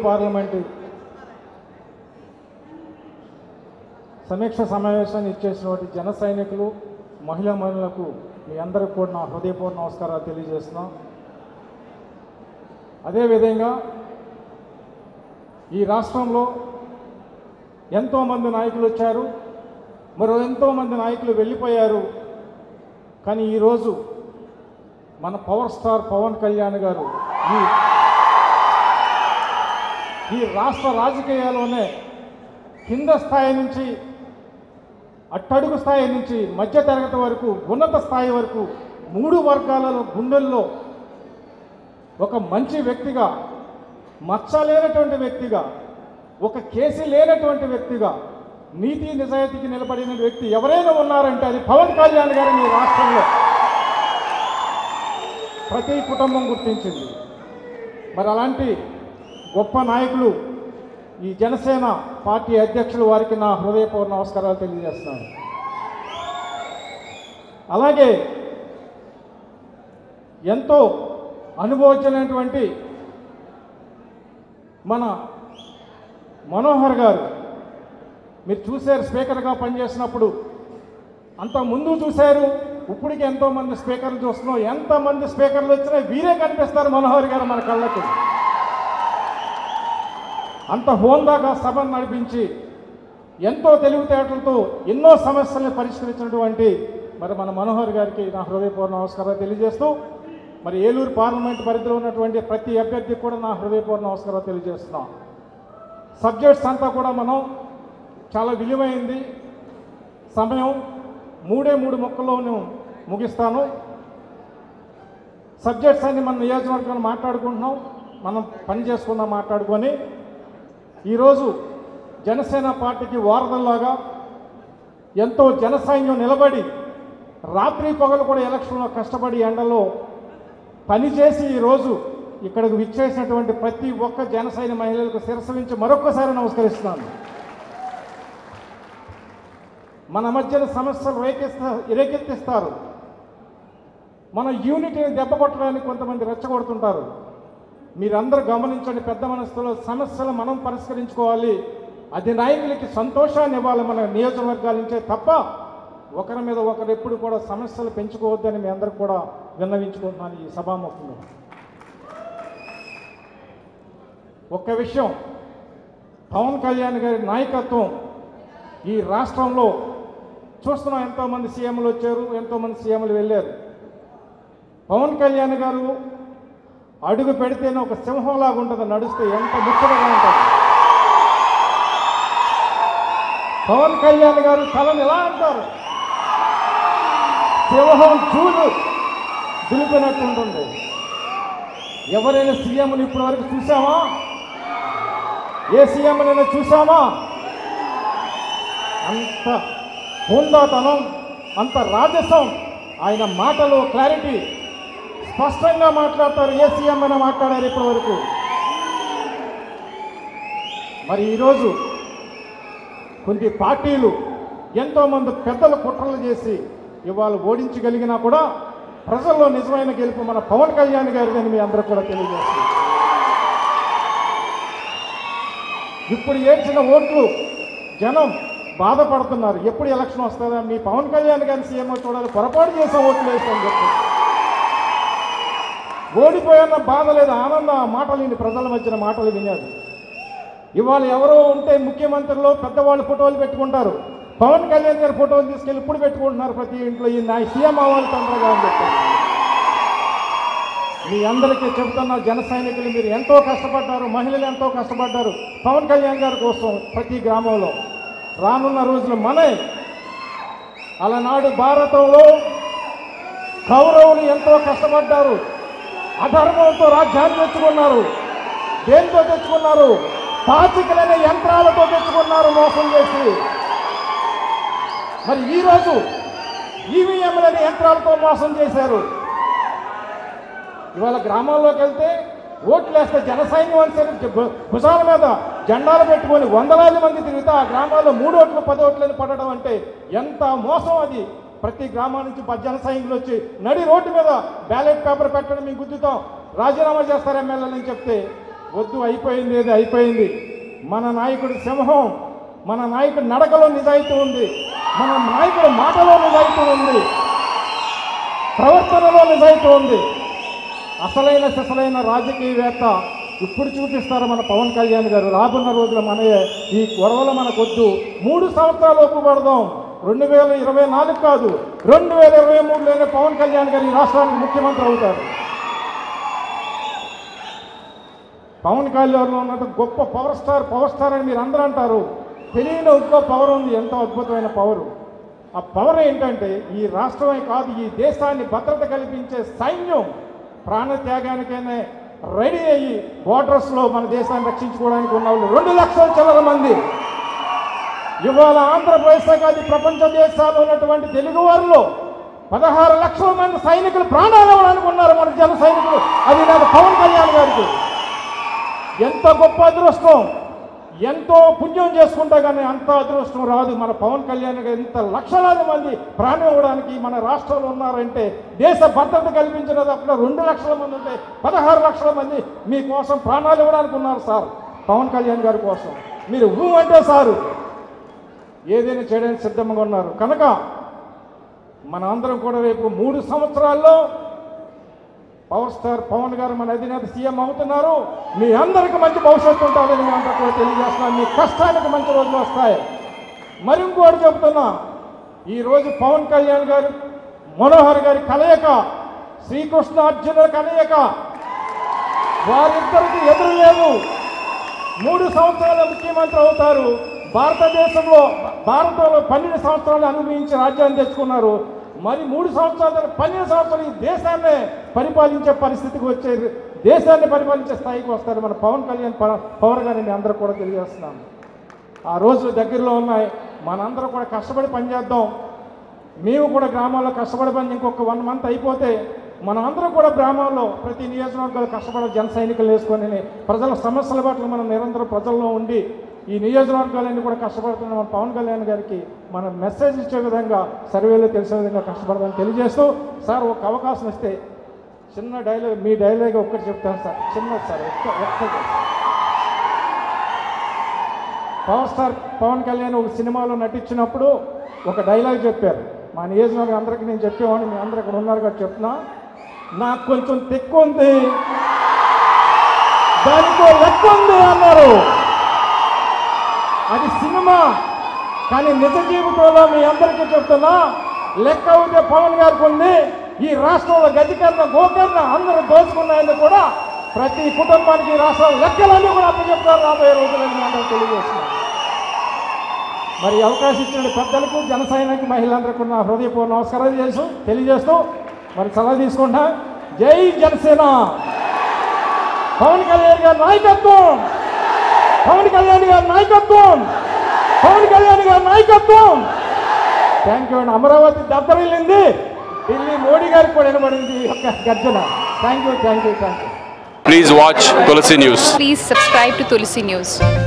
Parliament సమీక్ష సమావేశాన్ని ఇచ్చేసినటువంటి జన సైనికులు మహిళా మహిళలకు మీ అందరికి కూడా నా హృదయపూర్వ నమస్కారాలు తెలియజేస్తున్నాం అదేవిధంగా ఈ రాష్ట్రంలో ఎంతోమంది నాయకులు వచ్చారు మరో ఎంతోమంది నాయకులు వెళ్ళిపోయారు కానీ ఈరోజు మన పవర్ స్టార్ పవన్ కళ్యాణ్ గారు ఈ ఈ రాష్ట్ర రాజకీయాల్లోనే కింద స్థాయి నుంచి అట్టడుగు స్థాయి నుంచి మధ్య తరగతి వరకు ఉన్నత స్థాయి వరకు మూడు వర్గాలలో గుండెల్లో ఒక మంచి వ్యక్తిగా మచ్చ లేనటువంటి వ్యక్తిగా ఒక కేసు లేనటువంటి వ్యక్తిగా నీతి నిజాయితీకి నిలబడిన వ్యక్తి ఎవరైనా ఉన్నారంటే అది పవన్ కళ్యాణ్ గారు ఈ రాష్ట్రంలో ప్రతి కుటుంబం గుర్తించింది మరి అలాంటి గొప్ప నాయకులు ఈ జనసేన పార్టీ అధ్యక్షులు వారికి నా హృదయపూర్వ నమస్కారాలు తెలియజేస్తున్నాను అలాగే ఎంతో అనుభవించినటువంటి మన మనోహర్ గారు మీరు చూశారు స్పీకర్గా పనిచేసినప్పుడు అంత ముందు చూశారు ఇప్పటికి ఎంతోమంది స్పీకర్లు చూస్తున్నాం ఎంతమంది స్పీకర్లు వచ్చినా వీరే కనిపిస్తారు మనోహర్ గారు మన కళ్ళకు అంత హోందాగా సభను నడిపించి ఎంతో తెలివితేటలతో ఎన్నో సమస్యల్ని పరిష్కరించినటువంటి మరి మన మనోహర్ గారికి నా హృదయపూర్వ నమస్కారాలు తెలియజేస్తూ మరి ఏలూరు పార్లమెంట్ పరిధిలో ఉన్నటువంటి ప్రతి అభ్యర్థికి కూడా నా హృదయపూర్వ నమస్కారాలు తెలియజేస్తున్నాం సబ్జెక్ట్స్ అంతా కూడా మనం చాలా విలువైంది సమయం మూడే మూడు మొక్కల్లో నేను ముగిస్తాను సబ్జెక్ట్స్ అన్ని మన నియోజకవర్గంలో మాట్లాడుకుంటున్నాం మనం పని చేసుకుందాం మాట్లాడుకొని ఈరోజు జనసేన పార్టీకి వారధల్లాగా ఎంతో జనసైన్యం నిలబడి రాత్రి పగలు కూడా ఎలక్షన్లో కష్టపడి ఎండలో పనిచేసి ఈరోజు ఇక్కడికి విచ్చేసినటువంటి ప్రతి ఒక్క జనసైన మహిళలకు శిరసవించి మరొక్కసారి నమస్కరిస్తున్నాను మన మధ్యన సమస్యలు రేకెత్త రేకెత్తిస్తారు మన యూనిటీని దెబ్బ కొట్టడానికి కొంతమంది రెచ్చగొడుతుంటారు మీరందరూ గమనించండి పెద్ద మనసులో సమస్యలు మనం పరిష్కరించుకోవాలి అది నాయకులకి సంతోషాన్ని ఇవ్వాలి మన నియోజకవర్గాల నుంచే తప్ప ఒకరి మీద ఒకరు ఎప్పుడు కూడా సమస్యలు పెంచుకోవద్దని మీ అందరికి కూడా విన్నవించుకుంటున్నాను ఈ సభాముఖంగా ఒక్క విషయం పవన్ కళ్యాణ్ గారి నాయకత్వం ఈ రాష్ట్రంలో చూస్తున్నాం ఎంతోమంది సీఎంలు వచ్చారు ఎంతోమంది సీఎంలు వెళ్ళారు పవన్ కళ్యాణ్ గారు అడుగు పెడితేనే ఒక సింహంలాగా ఉంటుంది నడుస్తే ఎంత ముచ్చటగా ఉంటుంది పవన్ కళ్యాణ్ గారు తలని ఎలా అంటారు సింహం చూడు దులిపినట్టు ఉంటుంది ఎవరైనా సీఎంని ఇప్పటి వరకు చూసామా ఏ సీఎంనైనా చూసామా అంత హుందాతనం అంత రాజసం ఆయన మాటలో క్లారిటీ స్పష్టంగా మాట్లాడతారు ఏ సీఎం అయినా మాట్లాడారు ఇప్పటి వరకు మరి ఈరోజు కొన్ని పార్టీలు ఎంతోమంది పెద్దలు కుట్రలు చేసి ఇవాళ ఓడించగలిగినా కూడా ప్రజల్లో నిజమైన గెలుపు మన పవన్ కళ్యాణ్ గారిదని మీ అందరూ కూడా తెలియజేస్తుంది ఇప్పుడు ఏడ్చిన ఓట్లు జనం బాధపడుతున్నారు ఎప్పుడు ఎలక్షన్ వస్తుందా మీ పవన్ కళ్యాణ్ గారిని సీఎం చూడాలి పొరపాటు చేసే ఓట్లు వేసామని చెప్పి ఓడిపోయాన్న బాధ లేదు ఆనందం ఆ మాటలు విని ప్రజల మధ్యన మాటలు వినారు ఇవాళ ఎవరో ఉంటే ముఖ్యమంత్రిలో పెద్దవాళ్ళు ఫోటోలు పెట్టుకుంటారు పవన్ కళ్యాణ్ గారి ఫోటోలు తీసుకెళ్ళి ఇప్పుడు పెట్టుకుంటున్నారు ప్రతి ఇంట్లో ఈ నా సీఎం అవ్వాలి తొందరగా అని చెప్పారు మీ అందరికీ చెబుతున్న జన సైనికులు మీరు ఎంతో కష్టపడ్డారు మహిళలు ఎంతో కష్టపడ్డారు పవన్ కళ్యాణ్ గారి కోసం ప్రతి గ్రామంలో రానున్న రోజులు మనే అలనాడు భారతంలో కౌరవులు ఎంతో కష్టపడ్డారు అధర్మంతో రాజ్యాన్ని తెచ్చుకున్నారు దేంతో తెచ్చుకున్నారు పాచికలైన యంత్రాలతో తెచ్చుకున్నారు మోసం చేసి మరి ఈరోజు ఈవీఎంలని యంత్రాలతో మోసం చేశారు ఇవాళ గ్రామాల్లోకి వెళ్తే ఓట్లు వేస్తే జన సైన్యం అని సరే భు- భుజాల మీద జెండాలు పెట్టుకొని వందలాది మంది తిరిగితే ఆ గ్రామాల్లో మూడు ఓట్లు పది ఓట్లని పడడం అంటే ఎంత మోసం అది ప్రతి గ్రామం నుంచి పది జన సైనికులు వచ్చి నడి రోడ్డు మీద బ్యాలెట్ పేపర్ పెట్టడం మేము గుద్దుతాం రాజీనామా చేస్తారు ఎమ్మెల్యేలని చెప్తే వద్దు అయిపోయింది ఏది అయిపోయింది మన నాయకుడి సింహం మన నాయకుడి నడకలో నిజాయితీ ఉంది మన నాయకుడి మాటలో నిజాయితీ ఉంది ప్రవర్తనలో నిజాయితీ ఉంది అసలైన సిసలైన రాజకీయవేత్త ఇప్పుడు చూపిస్తారు మన పవన్ కళ్యాణ్ గారు రాబోన్న రోజుల మన ఈ గొడవలు మనకొద్దు మూడు సంవత్సరాలు ఒప్పుపడదాం రెండు వేల ఇరవై నాలుగు కాదు రెండు వేల ఇరవై మూడులోనే పవన్ కళ్యాణ్ గారు ఈ రాష్ట్రానికి ముఖ్యమంత్రి అవుతారు పవన్ కళ్యాణ్లో ఉన్నట్టు గొప్ప పవర్ స్టార్ పవర్ స్టార్ అని మీరు అందరూ అంటారు తెలియని ఇంకో పవర్ ఉంది ఎంతో అద్భుతమైన పవర్ ఆ పవర్ ఏంటంటే ఈ రాష్ట్రమే కాదు ఈ దేశాన్ని భద్రత కల్పించే సైన్యం ప్రాణత్యాగానికైనా రెడీ అయ్యి బోర్డర్స్లో మన దేశాన్ని రక్షించుకోవడానికి ఉన్న వాళ్ళు రెండు లక్షల చిల్లర మంది ఇవాళ ఆంధ్రప్రదేశ్ కాదు ప్రపంచ దేశాల్లో ఉన్నటువంటి తెలుగు వారిలో పదహారు లక్షల మంది సైనికులు ప్రాణాలు ఇవ్వడానికి ఉన్నారు మన జన సైనికులు అది నాకు పవన్ కళ్యాణ్ గారికి ఎంత గొప్ప అదృష్టం ఎంతో పుణ్యం చేసుకుంటా కానీ అంత అదృష్టం రాదు మన పవన్ కళ్యాణ్ గారు ఇంత లక్షలాది మంది ప్రాణం ఇవ్వడానికి మన రాష్ట్రంలో ఉన్నారంటే దేశ భద్రత కల్పించినది అక్కడ రెండు లక్షల మంది ఉంటే పదహారు లక్షల మంది మీకోసం ప్రాణాలు ఇవ్వడానికి ఉన్నారు సార్ పవన్ కళ్యాణ్ గారి కోసం మీరు ఊ అంటే సారు ఏదైనా చేయడానికి సిద్ధంగా ఉన్నారు కనుక మన అందరం కూడా రేపు మూడు సంవత్సరాల్లో పవర్ స్టార్ పవన్ గారు మన అధినేత సీఎం అవుతున్నారు మీ అందరికి మంచి భవిష్యత్తు ఉంటుందని మీ అందరూ కూడా తెలియజేస్తున్నాను మీ కష్టానికి మంచి రోజులు వస్తాయి మరి ఇంకోటి చెప్తున్నా ఈరోజు పవన్ కళ్యాణ్ గారు మనోహర్ గారి కలయిక శ్రీకృష్ణ అర్జునుల కలయిక వారిద్దరికి ఎదురు లేదు మూడు సంవత్సరాల ముఖ్యమంత్రి అవుతారు భారతదేశంలో భారతంలో పన్నెండు సంవత్సరాలు అనుభవించి రాజ్యాన్ని తెచ్చుకున్నారు మరి మూడు సంవత్సరాల తర్వాత పన్నెండు సంవత్సరాలు ఈ దేశాన్ని పరిపాలించే పరిస్థితికి వచ్చే దేశాన్ని పరిపాలించే స్థాయికి వస్తారు మన పవన్ కళ్యాణ్ ప- పవర్ గారిని మీ అందరూ కూడా తెలియజేస్తున్నాం ఆ రోజులు దగ్గరలో ఉన్నాయి మనందరం కూడా కష్టపడి పనిచేద్దాం మేము కూడా గ్రామాల్లో కష్టపడి పని ఇంకొక వన్ మంత్ అయిపోతే మనం అందరం కూడా గ్రామాల్లో ప్రతి నియోజకవర్గాలు కష్టపడే జన సైనికులు వేసుకొని ప్రజల సమస్యల పట్ల మనం నిరంతరం ప్రజల్లో ఉండి ఈ నియోజకవర్గాలన్నీ కూడా కష్టపడుతున్న మన పవన్ కళ్యాణ్ గారికి మనం మెసేజ్ ఇచ్చే విధంగా సర్వేలో తెలిసే విధంగా కష్టపడదామని తెలియజేస్తూ సార్ ఒక అవకాశం ఇస్తే చిన్న డైలాగ్ మీ డైలాగ్ ఒక్కటి చెప్తాను సార్ చిన్నది సార్ ఒక్క ఒక్కటి పవర్ స్టార్ పవన్ కళ్యాణ్ ఒక సినిమాలో నటించినప్పుడు ఒక డైలాగ్ చెప్పారు మా నియోజకవర్గం అందరికీ నేను చెప్పేవాడిని మీ అందరు ఇక్కడ ఉన్నారు కదా చెప్తున్నా నాకు కొంచెం తెక్కు ఉంది దానికో లెక్క ఉంది అన్నారు అది సినిమా కానీ నిజ జీవితంలో మీ అందరికీ చెప్తున్నా లెక్క అవుతే పవన్ గారికి ఉంది ఈ రాష్ట్రంలో గతికరణ గోకరణ అందరూ దోచుకున్నాయని కూడా ప్రతి కుటుంబానికి ఈ రాష్ట్రంలో లెక్కలన్నీ కూడా అప్పచెప్తారు రాబోయే రోజులని మీ అందరూ తెలియజేస్తున్నారు మరి ఈ అవకాశం ఇచ్చిన పెద్దలకు జన సైనిక మహిళలందరికీ నా హృదయపూర్వ నమస్కారాలు చేస్తూ తెలియజేస్తూ మరి సలహా తీసుకుంటా జై జనసేన పవన్ కళ్యాణ్ గారి నాయకత్వం పవన్ కళ్యాణ్ గారి నాయకత్వం పవన్ కళ్యాణ్ గారి నాయకత్వం థ్యాంక్ యూ అండి అమరావతి దద్దరిల్లింది ఢిల్లీ మోడీ గారికి కూడా వినబడింది ఈ యొక్క గర్జన thank you thank you thank you Please watch Tulsi News. Please subscribe to Tulsi News.